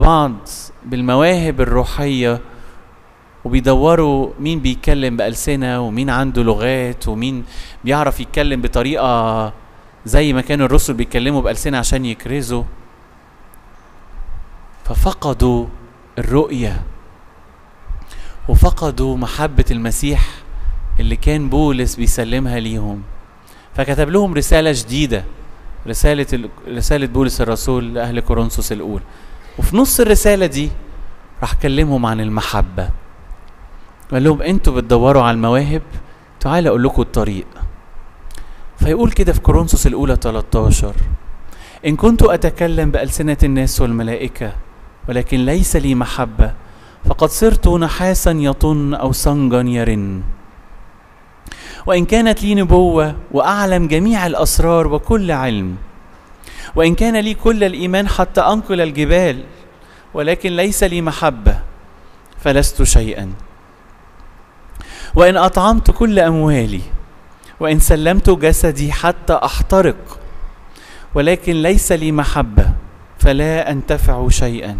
بعض بالمواهب الروحية وبيدوروا مين بيتكلم بألسنة ومين عنده لغات ومين بيعرف يتكلم بطريقة زي ما كانوا الرسل بيتكلموا بألسنة عشان يكرزوا ففقدوا الرؤية وفقدوا محبة المسيح اللي كان بولس بيسلمها ليهم فكتب لهم رسالة جديدة رسالة رسالة بولس الرسول لأهل كورنثوس الأولى وفي نص الرسالة دي راح كلمهم عن المحبة قال لهم انتوا بتدوروا على المواهب تعالى اقول لكم الطريق فيقول كده في كورنثوس الاولى 13 ان كنت اتكلم بالسنه الناس والملائكه ولكن ليس لي محبه فقد صرت نحاسا يطن او صنجا يرن وان كانت لي نبوه واعلم جميع الاسرار وكل علم وان كان لي كل الايمان حتى انقل الجبال ولكن ليس لي محبه فلست شيئا وان اطعمت كل اموالي وان سلمت جسدي حتى احترق ولكن ليس لي محبه فلا انتفع شيئا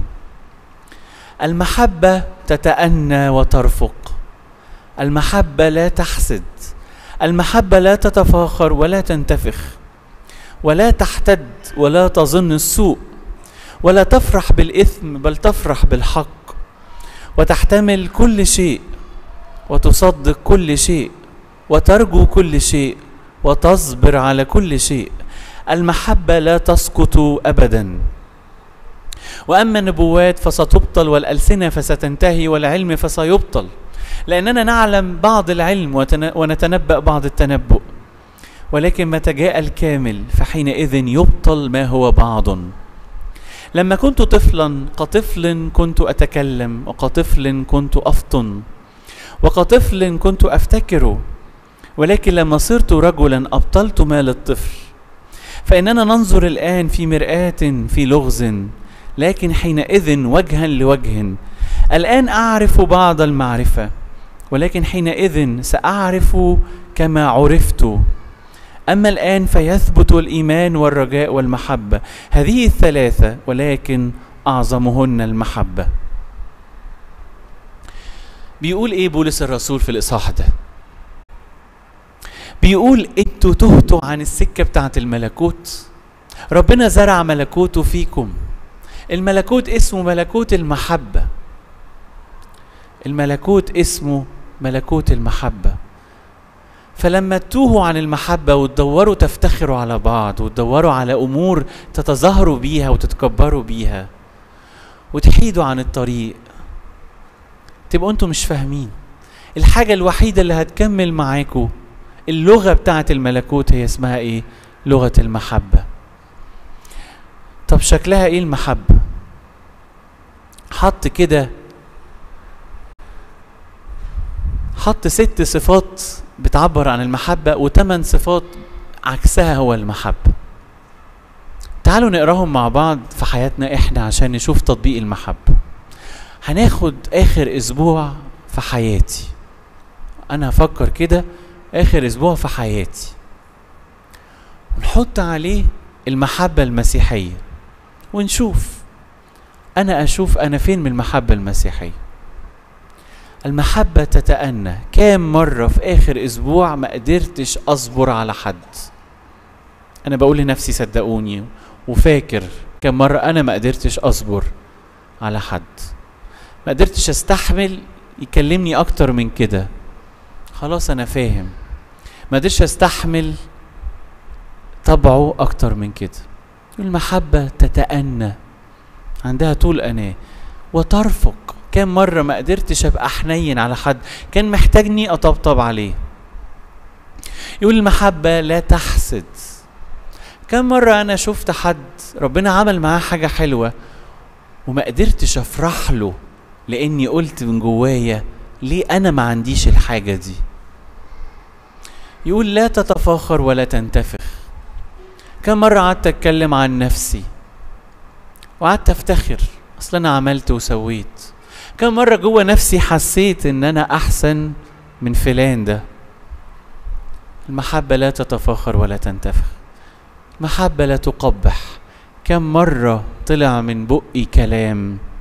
المحبه تتانى وترفق المحبه لا تحسد المحبه لا تتفاخر ولا تنتفخ ولا تحتد ولا تظن السوء ولا تفرح بالاثم بل تفرح بالحق وتحتمل كل شيء وتصدق كل شيء وترجو كل شيء وتصبر على كل شيء المحبه لا تسقط ابدا واما النبوات فستبطل والالسنه فستنتهي والعلم فسيبطل لاننا نعلم بعض العلم ونتنبا بعض التنبؤ ولكن متى جاء الكامل فحينئذ يبطل ما هو بعض لما كنت طفلا كطفل كنت اتكلم وكطفل كنت افطن وكطفل كنت افتكر ولكن لما صرت رجلا ابطلت ما للطفل فاننا ننظر الان في مراه في لغز لكن حينئذ وجها لوجه الان اعرف بعض المعرفه ولكن حينئذ ساعرف كما عرفت اما الان فيثبت الايمان والرجاء والمحبه هذه الثلاثه ولكن اعظمهن المحبه بيقول ايه بولس الرسول في الاصحاح ده بيقول انتوا تهتوا عن السكه بتاعه الملكوت ربنا زرع ملكوته فيكم الملكوت اسمه ملكوت المحبه الملكوت اسمه ملكوت المحبه فلما تتوهوا عن المحبة وتدوروا تفتخروا على بعض وتدوروا على أمور تتظاهروا بيها وتتكبروا بيها وتحيدوا عن الطريق تبقوا انتوا مش فاهمين الحاجة الوحيدة اللي هتكمل معاكوا اللغة بتاعة الملكوت هي اسمها ايه؟ لغة المحبة طب شكلها ايه المحبة؟ حط كده حط ست صفات بتعبر عن المحبة وثمان صفات عكسها هو المحبة تعالوا نقراهم مع بعض في حياتنا احنا عشان نشوف تطبيق المحبة هناخد اخر اسبوع في حياتي انا هفكر كده اخر اسبوع في حياتي ونحط عليه المحبة المسيحية ونشوف انا اشوف انا فين من المحبة المسيحية المحبة تتأنى كام مرة في آخر أسبوع ما قدرتش أصبر على حد أنا بقول لنفسي صدقوني وفاكر كام مرة أنا ما قدرتش أصبر على حد ما قدرتش أستحمل يكلمني أكتر من كده خلاص أنا فاهم ما قدرتش أستحمل طبعه أكتر من كده المحبة تتأنى عندها طول أناه وترفق كم مرة ما قدرتش أبقى حنين على حد كان محتاجني أطبطب عليه يقول المحبة لا تحسد كم مرة أنا شفت حد ربنا عمل معاه حاجة حلوة وما قدرتش أفرح له لأني قلت من جوايا ليه أنا ما عنديش الحاجة دي يقول لا تتفاخر ولا تنتفخ كم مرة قعدت أتكلم عن نفسي وقعدت أفتخر أصل أنا عملت وسويت كم مرة جوه نفسي حسيت ان انا احسن من فلان ده المحبة لا تتفاخر ولا تنتفخ المحبة لا تقبح كم مرة طلع من بقي كلام